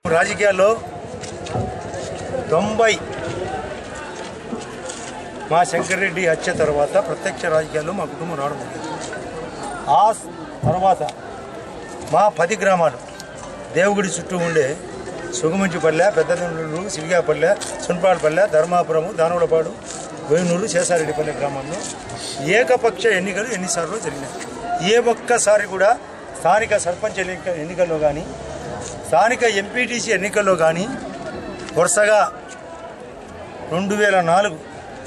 రాజకీయాల్లో తొంభై మా శంకర్రెడ్డి హత్య తర్వాత ప్రత్యక్ష రాజకీయాల్లో మా కుటుంబం రావడం జరిగింది ఆ స్- తర్వాత మా పది గ్రామాలు దేవుగుడి చుట్టూ ఉండే సుగమంచిపల్లె పెద్దదూరు సిరిగాపల్లె సున్పాడపల్లె ధర్మాపురము దానవులపాడు వేణూరు శేషారెడ్డిపల్లె గ్రామాల్లో ఏకపక్ష ఎన్నికలు ఎన్నిసార్లు జరిగినాయి ఏ ఒక్కసారి కూడా స్థానిక సర్పంచ్ ఎన్నిక ఎన్నికల్లో కానీ స్థానిక ఎంపీటీసీ ఎన్నికల్లో కానీ వరుసగా రెండు వేల నాలుగు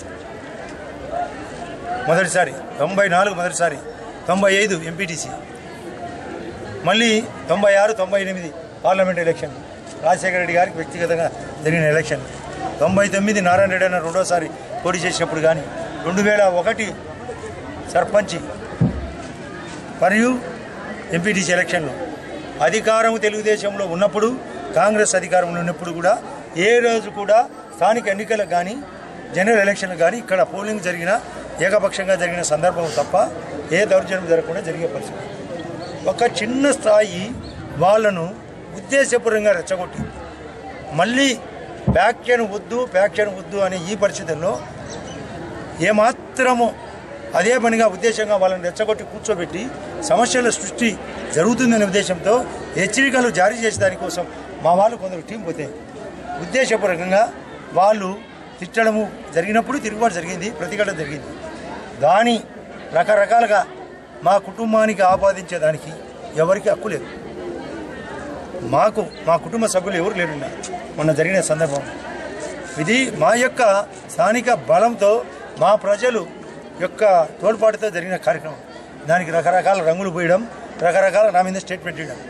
మొదటిసారి తొంభై నాలుగు మొదటిసారి తొంభై ఐదు ఎంపీటీసీ మళ్ళీ తొంభై ఆరు తొంభై ఎనిమిది పార్లమెంట్ ఎలక్షన్ రాజశేఖర రెడ్డి గారికి వ్యక్తిగతంగా జరిగిన ఎలక్షన్ తొంభై తొమ్మిది నారాయణ రెడ్డి అన్న రెండోసారి పోటీ చేసినప్పుడు కానీ రెండు వేల ఒకటి సర్పంచి మరియు ఎంపీటీసీ ఎలక్షన్లు అధికారం తెలుగుదేశంలో ఉన్నప్పుడు కాంగ్రెస్ అధికారంలో ఉన్నప్పుడు కూడా ఏ రోజు కూడా స్థానిక ఎన్నికలకు కానీ జనరల్ ఎలక్షన్లు కానీ ఇక్కడ పోలింగ్ జరిగిన ఏకపక్షంగా జరిగిన సందర్భం తప్ప ఏ దౌర్జన్యం జరగకుండా జరిగే పరిస్థితి ఒక చిన్న స్థాయి వాళ్ళను ఉద్దేశపూర్వకంగా రెచ్చగొట్టి మళ్ళీ వ్యాఖ్యను వద్దు వ్యాఖ్యను వద్దు అనే ఈ పరిస్థితుల్లో ఏమాత్రము అదే పనిగా ఉద్దేశంగా వాళ్ళని రెచ్చగొట్టి కూర్చోబెట్టి సమస్యల సృష్టి జరుగుతుందనే ఉద్దేశంతో హెచ్చరికలు జారీ చేసే దానికోసం మా వాళ్ళు కొందరు టీం పోతే ఉద్దేశపూర్వకంగా వాళ్ళు తిట్టడము జరిగినప్పుడు తిరుగుబాటు జరిగింది ప్రతిఘటన జరిగింది దాని రకరకాలుగా మా కుటుంబానికి ఆపాదించేదానికి ఎవరికి హక్కు లేదు మాకు మా కుటుంబ సభ్యులు ఎవరు లేరు మొన్న జరిగిన సందర్భం ఇది మా యొక్క స్థానిక బలంతో మా ప్రజలు యొక్క తోడ్పాటుతో జరిగిన కార్యక్రమం దానికి రకరకాల రంగులు పోయడం రకరకాల నా మీద స్టేట్మెంట్ ఇవ్వడం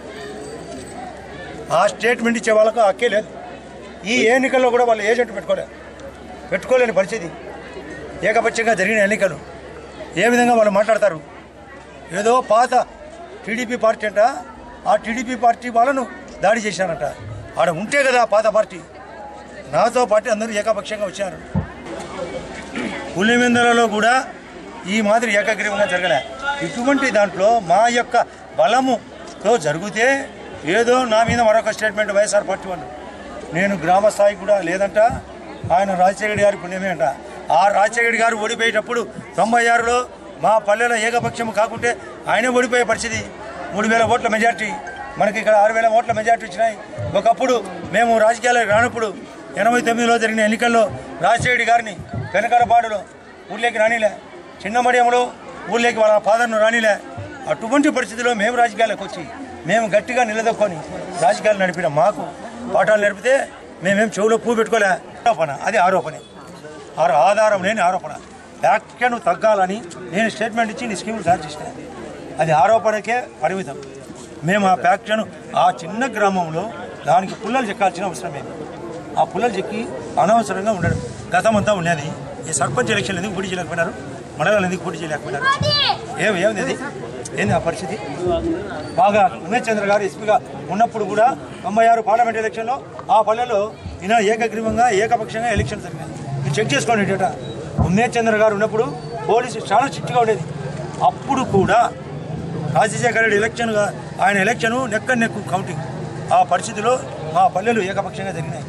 ఆ స్టేట్మెంట్ ఇచ్చే వాళ్ళకు హక్కే లేదు ఈ ఎన్నికల్లో కూడా వాళ్ళు ఏజెంట్ పెట్టుకోలేదు పెట్టుకోలేని పరిస్థితి ఏకపక్షంగా జరిగిన ఎన్నికలు ఏ విధంగా వాళ్ళు మాట్లాడతారు ఏదో పాత టీడీపీ పార్టీ అంట ఆ టీడీపీ పార్టీ వాళ్ళను దాడి చేశారంట ఆడ ఉంటే కదా ఆ పాత పార్టీ నాతో పాటు అందరూ ఏకపక్షంగా వచ్చారు పులివెందులలో కూడా ఈ మాదిరి ఏకగ్రీవంగా జరగలే ఇటువంటి దాంట్లో మా యొక్క బలముతో జరిగితే ఏదో నా మీద మరొక స్టేట్మెంట్ వైఎస్ఆర్ పార్టీ వాళ్ళు నేను గ్రామ స్థాయి కూడా లేదంట ఆయన రాజశేఖర గారి పుణ్యమే అంట ఆ రాజశేఖర గారు ఓడిపోయేటప్పుడు తొంభై ఆరులో మా పల్లెలో ఏకపక్షం కాకుంటే ఆయనే ఓడిపోయే పరిస్థితి మూడు వేల ఓట్ల మెజార్టీ మనకి ఇక్కడ ఆరు వేల ఓట్ల మెజార్టీ వచ్చినాయి ఒకప్పుడు మేము రాజకీయాలకు రానప్పుడు ఎనభై తొమ్మిదిలో జరిగిన ఎన్నికల్లో రాజశేఖర గారిని వెనకరపాడులో ఊళ్ళోకి రానిలే చిన్న మడియంలో ఊళ్ళోకి వాళ్ళ ఫాదర్ను రానిలే అటువంటి పరిస్థితిలో మేము రాజకీయాలకు వచ్చి మేము గట్టిగా నిలదొక్కొని రాజకీయాలు నడిపిన మాకు పాఠాలు నేర్పితే మేమేం చెవులో పువ్వు పెట్టుకోలే ఆరోపణ అది ఆరోపణే ఆరు ఆధారం లేని ఆరోపణ వ్యాఖ్యను తగ్గాలని నేను స్టేట్మెంట్ ఇచ్చి నీ స్కీములు తయారు చేసిన అది ఆరోపణకే పరిమితం మేము ఆ వ్యాఖ్యను ఆ చిన్న గ్రామంలో దానికి పుల్లలు చెక్కాల్సిన అవసరం లేదు ఆ పుల్లలు చెక్కి అనవసరంగా ఉండడం గతమంతా ఉండేది ఈ సర్పంచ్ ఎలక్షన్ ఎందుకు పోటీ చేయలేకపోయినారు మండలాలు ఎందుకు పోటీ చేయలేకపోయినారు ఏం ఏమిది అది ఏంది ఆ పరిస్థితి బాగా ఉమేష్ చంద్ర గారు ఎస్పీగా ఉన్నప్పుడు కూడా తొంభై ఆరు పార్లమెంట్ ఎలక్షన్లో ఆ పల్లెలో ఈయన ఏకగ్రీవంగా ఏకపక్షంగా ఎలక్షన్ జరిగింది మీరు చెక్ చేసుకోండి డేటా ఉమేష్ చంద్ర గారు ఉన్నప్పుడు పోలీసు చాలా స్ట్రిక్ట్గా ఉండేది అప్పుడు కూడా రాజశేఖర రెడ్డి ఎలక్షన్గా ఆయన ఎలక్షన్ నెక్క నెక్కు కౌంటింగ్ ఆ పరిస్థితిలో మా పల్లెలు ఏకపక్షంగా జరిగినాయి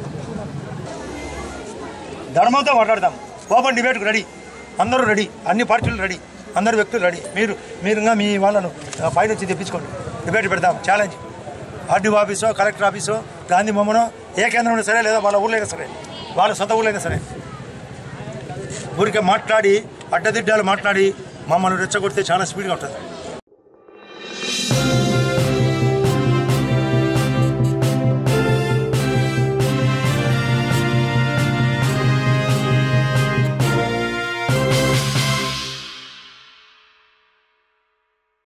ధర్మంతో మాట్లాడదాం ఓపెన్ డిబేట్కు రెడీ అందరూ రెడీ అన్ని పార్టీలు రెడీ అందరు వ్యక్తులు రెడీ మీరు మీరుగా మీ వాళ్ళను ఆ, పైన వచ్చి తెప్పించుకోండి డిబేట్ పెడదాం ఛాలెంజ్ ఆర్డీఓ ఆఫీసో కలెక్టర్ ఆఫీసో గాంధీ బొమ్మనో ఏ కేంద్రంలో సరే లేదా వాళ్ళ ఊళ్ళో అయినా సరే వాళ్ళ సొంత ఊళ్ళో అయినా సరే ఊరికే మాట్లాడి అడ్డదిడ్డాలు మాట్లాడి మమ్మల్ని రెచ్చగొడితే చాలా స్పీడ్గా ఉంటుంది